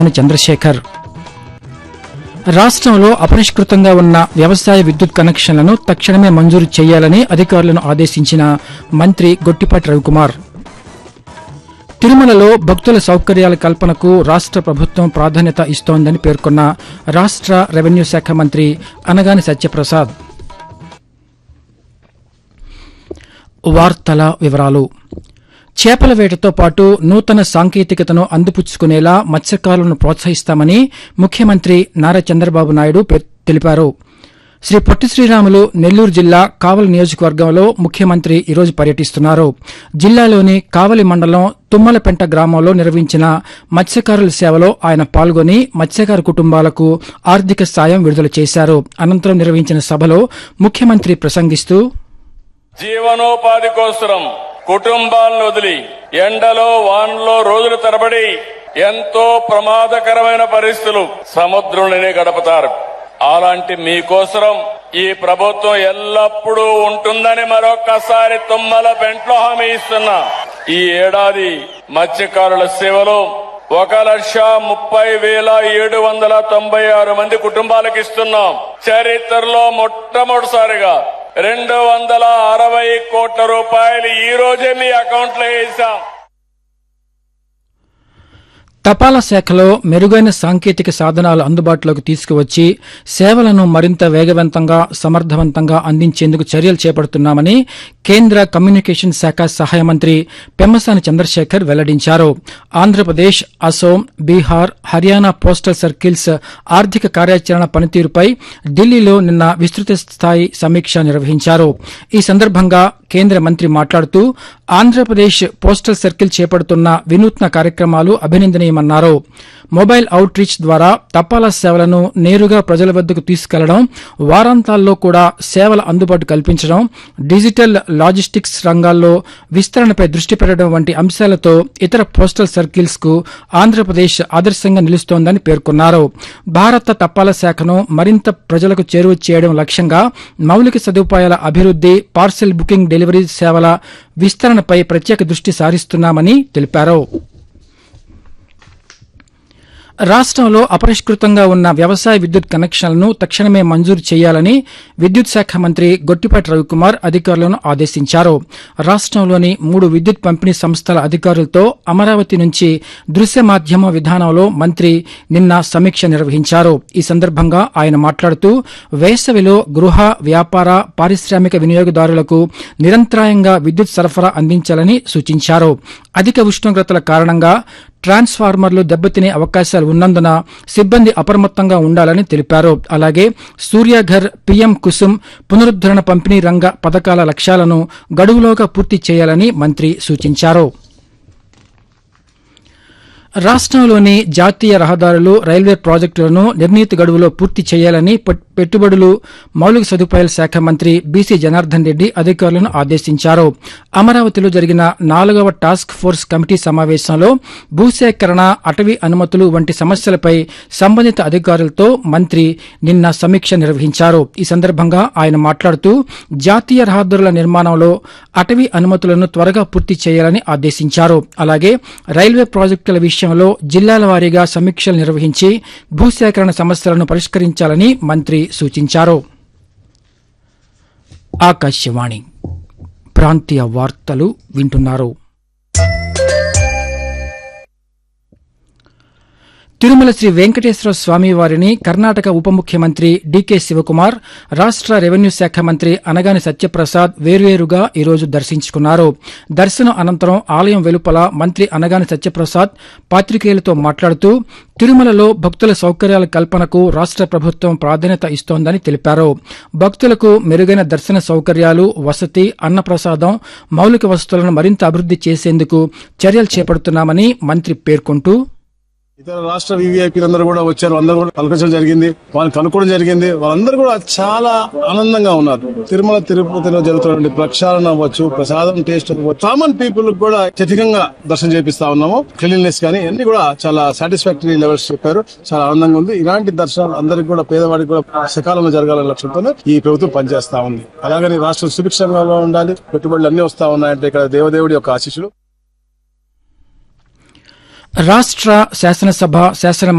చంద్రశేఖర్ రాష్ట్రంలో అపరిష్కృతంగా ఉన్న వ్యవసాయ విద్యుత్ కనెక్షన్లను తక్షణమే మంజూరు చేయాలని అధికారులను ఆదేశించిన మంత్రి గొట్టిపాటి రవికుమార్ తిరుమలలో భక్తుల సౌకర్యాల కల్పనకు రాష్ట్ర ప్రభుత్వం ప్రాధాన్యత ఇస్తోందని పేర్కొన్న రాష్ట్ర రెవెన్యూ శాఖ మంత్రి అనగాని సత్యప్రసాద్ వార్తల వివరాలు చేపల వేటతో పాటు నూతన సాంకేతికతను అందిపుచ్చుకునేలా మత్స్యకారులను ప్రోత్సహిస్తామని ముఖ్యమంత్రి నారా చంద్రబాబు నాయుడు పె- తెలిపారు శ్రీ పొట్టి శ్రీరాములు నెల్లూరు జిల్లా కావలి నియోజకవర్గంలో ముఖ్యమంత్రి ఈరోజు పర్యటిస్తున్నారు జిల్లాలోని కావలి మండలం తుమ్మలపెంట గ్రామంలో నిర్వహించిన మత్స్యకారుల సేవలో ఆయన పాల్గొని మత్స్యకార కుటుంబాలకు ఆర్థిక సాయం విడుదల చేశారు అనంతరం నిర్వహించిన సభలో ముఖ్యమంత్రి ప్రసంగిస్తూ జీవనోపాధి కోసం కుటుంబాలను వదిలి ఎండలో వానలో రోజుల తరబడి ఎంతో ప్రమాదకరమైన పరిస్థితులు సముద్రంలోనే గడపతారు అలాంటి మీకోసరం ఈ ప్రభుత్వం ఎల్లప్పుడూ ఉంటుందని మరొక్కసారి తుమ్మల పెంట్లో హామీ ఇస్తున్నా ఈ ఏడాది మత్స్యకారుల సేవలో ఒక లక్ష ముప్పై వేల ఏడు వందల తొంభై ఆరు మంది కుటుంబాలకు ఇస్తున్నాం చరిత్రలో మొట్టమొదటిసారిగా రెండు వందల అరవై కోట్ల రూపాయలు ఈ రోజే మీ అకౌంట్ లో వేసాం తపాలా శాఖలో మెరుగైన సాంకేతిక సాధనాలు అందుబాటులోకి తీసుకువచ్చి సేవలను మరింత వేగవంతంగా సమర్థవంతంగా అందించేందుకు చర్యలు చేపడుతున్నామని కేంద్ర కమ్యూనికేషన్ శాఖ సహాయ మంత్రి పెమ్మసాని చంద్రశేఖర్ వెల్లడించారు ఆంధ్రప్రదేశ్ అసోం బీహార్ హర్యానా పోస్టల్ సర్కిల్స్ ఆర్థిక కార్యాచరణ పనితీరుపై ఢిల్లీలో నిన్న విస్తృత స్థాయి సమీక్ష నిర్వహించారు ఈ సందర్భంగా కేంద్ర మంత్రి మాట్లాడుతూ ఆంధ్రప్రదేశ్ పోస్టల్ సర్కిల్ చేపడుతున్న వినూత్న కార్యక్రమాలు అభినందనీయమన్నారు మొబైల్ అవుట్ రీచ్ ద్వారా తపాలా సేవలను నేరుగా ప్రజల వద్దకు తీసుకెళ్లడం వారాంతాల్లో కూడా సేవల అందుబాటు కల్పించడం డిజిటల్ లాజిస్టిక్స్ రంగాల్లో విస్తరణపై దృష్టి పెట్టడం వంటి అంశాలతో ఇతర పోస్టల్ సర్కిల్స్ కు ఆంధ్రప్రదేశ్ ఆదర్శంగా నిలుస్తోందని పేర్కొన్నారు భారత తపాలా శాఖను మరింత ప్రజలకు చేరువ చేయడం లక్ష్యంగా మౌలిక సదుపాయాల అభివృద్ది పార్సెల్ బుకింగ్ డెలివరీ సేవల విస్తరణపై ప్రత్యేక దృష్టి సారిస్తున్నామని తెలిపారు రాష్ట్రంలో అపరిష్కృతంగా ఉన్న వ్యవసాయ విద్యుత్ కనెక్షన్లను తక్షణమే మంజూరు చేయాలని విద్యుత్ శాఖ మంత్రి గొట్టిపాటి రవికుమార్ అధికారులను ఆదేశించారు రాష్ట్రంలోని మూడు విద్యుత్ పంపిణీ సంస్థల అధికారులతో అమరావతి నుంచి దృశ్య మాధ్యమ విధానంలో మంత్రి నిన్న సమీక్ష నిర్వహించారు ఈ సందర్భంగా ఆయన మాట్లాడుతూ వేసవిలో గృహ వ్యాపార పారిశ్రామిక వినియోగదారులకు నిరంతరాయంగా విద్యుత్ సరఫరా అందించాలని సూచించారు అధిక ఉష్ణోగ్రతల కారణంగా ట్రాన్స్ఫార్మర్లు దెబ్బతినే అవకాశాలు ఉన్నందున సిబ్బంది అప్రమత్తంగా ఉండాలని తెలిపారు అలాగే సూర్యఘర్ పీఎం కుసుమ్ పునరుద్దరణ పంపిణీ రంగ పథకాల లక్ష్యాలను గడువులోగా పూర్తి చేయాలని మంత్రి సూచించారు రాష్ట్రంలోని జాతీయ రహదారులు రైల్వే ప్రాజెక్టులను నిర్ణీత గడువులో పూర్తి చేయాలని పెట్- పెట్టుబడులు మౌలిక సదుపాయాల శాఖ మంత్రి బీసీ జనార్దన్ రెడ్డి అధికారులను ఆదేశించారు అమరావతిలో జరిగిన నాలుగవ టాస్క్ ఫోర్స్ కమిటీ సమావేశంలో భూసేకరణ అటవీ అనుమతులు వంటి సమస్యలపై సంబంధిత అధికారులతో మంత్రి నిన్న సమీక్ష నిర్వహించారు ఈ సందర్భంగా ఆయన మాట్లాడుతూ జాతీయ రహదారుల నిర్మాణంలో అటవీ అనుమతులను త్వరగా పూర్తి చేయాలని ఆదేశించారు అలాగే రైల్వే ప్రాజెక్టుల విషయంలో జిల్లాల వారీగా సమీక్షలు నిర్వహించి భూసేకరణ సమస్యలను పరిష్కరించాలని మంత్రి సూచించారు ఆకాశవాణి ప్రాంతీయ వార్తలు వింటున్నారు తిరుమల శ్రీ వెంకటేశ్వర స్వామి వారిని కర్ణాటక ఉప ముఖ్యమంత్రి డీకే శివకుమార్ రాష్ట్ర రెవెన్యూ శాఖ మంత్రి అనగాని సత్యప్రసాద్ వేర్వేరుగా ఈరోజు దర్శించుకున్నారు దర్శనం అనంతరం ఆలయం వెలుపల మంత్రి అనగాని సత్యప్రసాద్ పాత్రికేయులతో మాట్లాడుతూ తిరుమలలో భక్తుల సౌకర్యాల కల్పనకు రాష్ట్ర ప్రభుత్వం ప్రాధాన్యత ఇస్తోందని తెలిపారు భక్తులకు మెరుగైన దర్శన సౌకర్యాలు వసతి అన్నప్రసాదం మౌలిక వసతులను మరింత అభివృద్ది చేసేందుకు చర్యలు చేపడుతున్నామని మంత్రి పేర్కొంటూ ఇతర రాష్ట్ర వివిఐపీలు అందరూ కూడా వచ్చారు అందరూ కూడా పలకరించడం జరిగింది వాళ్ళని కనుక్కోవడం జరిగింది వాళ్ళందరూ కూడా చాలా ఆనందంగా ఉన్నారు తిరుమల తిరుపతిలో జరుగుతున్నటువంటి ప్రక్షాళన అవ్వచ్చు ప్రసాదం టేస్ట్ అవ్వచ్చు కామన్ పీపుల్ కూడా అత్యధికంగా దర్శనం చేపిస్తా ఉన్నాము క్లీన్లెస్ కానీ అన్ని కూడా చాలా సాటిస్ఫాక్టరీ లెవెల్స్ చెప్పారు చాలా ఆనందంగా ఉంది ఇలాంటి దర్శనాలు అందరికి కూడా పేదవాడికి కూడా సకాలంలో జరగాలనే లక్ష్యంతో ఈ ప్రభుత్వం పనిచేస్తా ఉంది అలాగని రాష్ట్రం సుభిక్షంగా ఉండాలి పెట్టుబడులు అన్ని వస్తా ఉన్నాయంటే ఇక్కడ దేవదేవుడి యొక్క ఆశీస్సులు రాష్ట్ర శాసనసభ శాసన